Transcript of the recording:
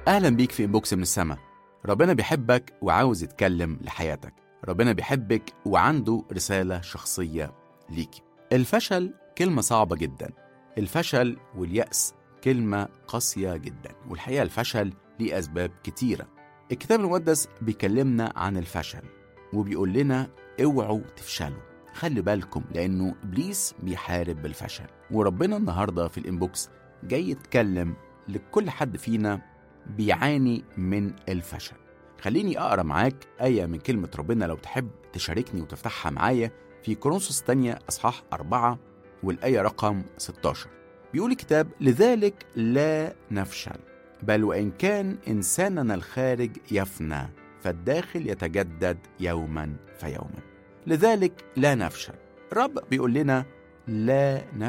أهلا بيك في إنبوكس من السما ربنا بيحبك وعاوز يتكلم لحياتك ربنا بيحبك وعنده رسالة شخصية ليكي الفشل كلمة صعبة جدا الفشل واليأس كلمة قاسية جدا والحقيقة الفشل ليه أسباب كتيرة الكتاب المقدس بيكلمنا عن الفشل وبيقول لنا اوعوا تفشلوا خلي بالكم لأنه إبليس بيحارب بالفشل وربنا النهاردة في الإنبوكس جاي يتكلم لكل حد فينا بيعاني من الفشل خليني أقرأ معاك آية من كلمة ربنا لو تحب تشاركني وتفتحها معايا في كورنثوس الثانية أصحاح أربعة والآية رقم 16 بيقول الكتاب لذلك لا نفشل بل وإن كان إنساننا الخارج يفنى فالداخل يتجدد يوما فيوما لذلك لا نفشل الرب بيقول لنا لا نفشل